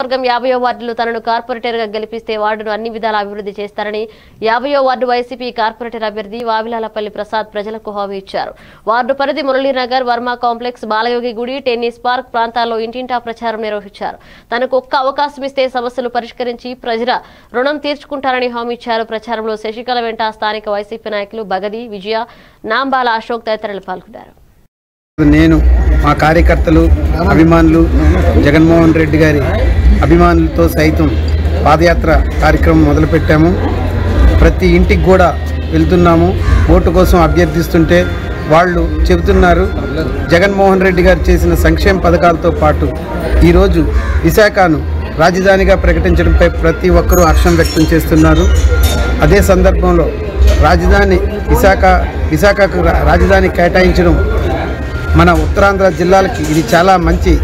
వర్గం యాభయో వార్డులో తనను కార్పొరేటర్ గా గెలిపిస్తే వార్డును అన్ని విధాలా అభివృద్ధి చేస్తారని యాభయో వార్డు వైసీపీ కార్పొరేటర్ అభ్యర్థి వావిలాలపల్లి ప్రసాద్ ప్రజలకు హామీ ఇచ్చారు వార్డు పరిధి మురళీనగర్ వర్మ కాంప్లెక్స్ బాలయోగి గుడి టెన్నిస్ పార్క్ ప్రాంతాల్లో ఇంటింటా ప్రచారం నిర్వహించారు తనకు ఒక్క అవకాశం ఇస్తే సమస్యలు పరిష్కరించి ప్రజల రుణం తీర్చుకుంటారని హామీ ఇచ్చారు ప్రచారంలో శశికళ వెంట స్థానిక వైసీపీ నాయకులు బగది విజయ నాంబాల అశోక్ తదితరులు పాల్గొన్నారు నేను మా కార్యకర్తలు అభిమానులు జగన్మోహన్ రెడ్డి గారి అభిమానులతో సైతం పాదయాత్ర కార్యక్రమం మొదలుపెట్టాము ప్రతి ఇంటికి కూడా వెళ్తున్నాము ఓటు కోసం అభ్యర్థిస్తుంటే వాళ్ళు చెబుతున్నారు జగన్మోహన్ రెడ్డి గారు చేసిన సంక్షేమ పథకాలతో పాటు ఈరోజు విశాఖను రాజధానిగా ప్రకటించడంపై ప్రతి ఒక్కరూ హర్షం వ్యక్తం చేస్తున్నారు అదే సందర్భంలో రాజధాని విశాఖ విశాఖకు రా- రాజధాని కేటాయించడం మన ఉత్తరాంధ్ర జిల్లాలకి ఇది చాలా మంచి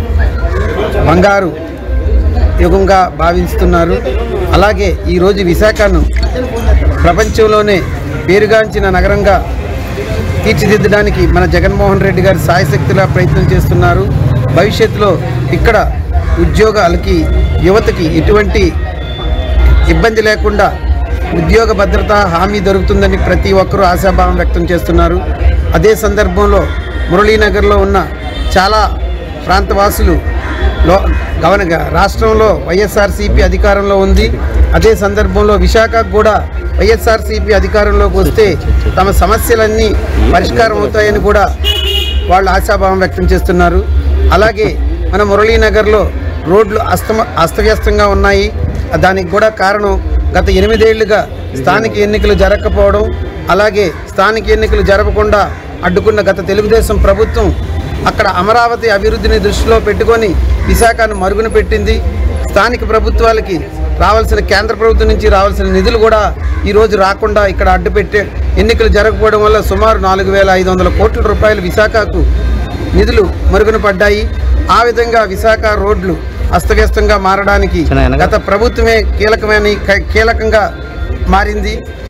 బంగారు యుగంగా భావిస్తున్నారు అలాగే ఈరోజు విశాఖను ప్రపంచంలోనే పేరుగాంచిన నగరంగా తీర్చిదిద్దడానికి మన జగన్మోహన్ రెడ్డి గారు సాయశక్తిలా ప్రయత్నం చేస్తున్నారు భవిష్యత్తులో ఇక్కడ ఉద్యోగాలకి యువతకి ఎటువంటి ఇబ్బంది లేకుండా ఉద్యోగ భద్రత హామీ దొరుకుతుందని ప్రతి ఒక్కరూ ఆశాభావం వ్యక్తం చేస్తున్నారు అదే సందర్భంలో మురళీనగర్లో ఉన్న చాలా ప్రాంతవాసులు లో గవన రాష్ట్రంలో వైఎస్ఆర్సీపీ అధికారంలో ఉంది అదే సందర్భంలో విశాఖకు కూడా వైఎస్ఆర్సీపీ అధికారంలోకి వస్తే తమ సమస్యలన్నీ పరిష్కారం అవుతాయని కూడా వాళ్ళు ఆశాభావం వ్యక్తం చేస్తున్నారు అలాగే మన మురళీనగర్లో రోడ్లు అస్తమ అస్తవ్యస్తంగా ఉన్నాయి దానికి కూడా కారణం గత ఎనిమిదేళ్లుగా స్థానిక ఎన్నికలు జరగకపోవడం అలాగే స్థానిక ఎన్నికలు జరగకుండా అడ్డుకున్న గత తెలుగుదేశం ప్రభుత్వం అక్కడ అమరావతి అభివృద్ధిని దృష్టిలో పెట్టుకొని విశాఖను మరుగున పెట్టింది స్థానిక ప్రభుత్వాలకి రావాల్సిన కేంద్ర ప్రభుత్వం నుంచి రావాల్సిన నిధులు కూడా ఈరోజు రాకుండా ఇక్కడ అడ్డుపెట్టే ఎన్నికలు జరగకపోవడం వల్ల సుమారు నాలుగు వేల ఐదు వందల కోట్ల రూపాయలు విశాఖకు నిధులు మరుగున పడ్డాయి ఆ విధంగా విశాఖ రోడ్లు అస్తవ్యస్తంగా మారడానికి గత ప్రభుత్వమే కీలకమైన కీలకంగా మారింది